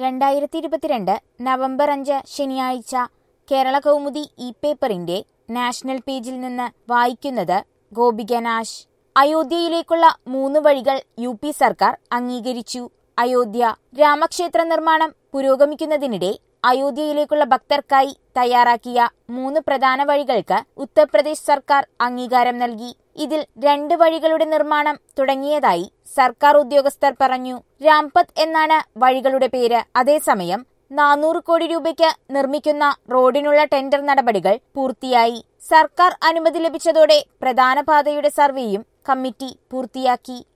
രണ്ടായിരത്തി ഇരുപത്തിരണ്ട് നവംബർ അഞ്ച് ശനിയാഴ്ച കേരള കൗമുദി ഇ പേപ്പറിന്റെ നാഷണൽ പേജിൽ നിന്ന് വായിക്കുന്നത് ഗോപിക നാശ് അയോധ്യയിലേക്കുള്ള മൂന്ന് വഴികൾ യു പി സർക്കാർ അംഗീകരിച്ചു അയോധ്യ രാമക്ഷേത്ര നിർമ്മാണം പുരോഗമിക്കുന്നതിനിടെ അയോധ്യയിലേക്കുള്ള ഭക്തർക്കായി തയ്യാറാക്കിയ മൂന്ന് പ്രധാന വഴികൾക്ക് ഉത്തർപ്രദേശ് സർക്കാർ അംഗീകാരം നൽകി ഇതിൽ രണ്ട് വഴികളുടെ നിർമ്മാണം തുടങ്ങിയതായി സർക്കാർ ഉദ്യോഗസ്ഥർ പറഞ്ഞു രാംപത്ത് എന്നാണ് വഴികളുടെ പേര് അതേസമയം നാനൂറ് കോടി രൂപയ്ക്ക് നിർമ്മിക്കുന്ന റോഡിനുള്ള ടെൻഡർ നടപടികൾ പൂർത്തിയായി സർക്കാർ അനുമതി ലഭിച്ചതോടെ പ്രധാന പാതയുടെ സർവേയും കമ്മിറ്റി പൂർത്തിയാക്കി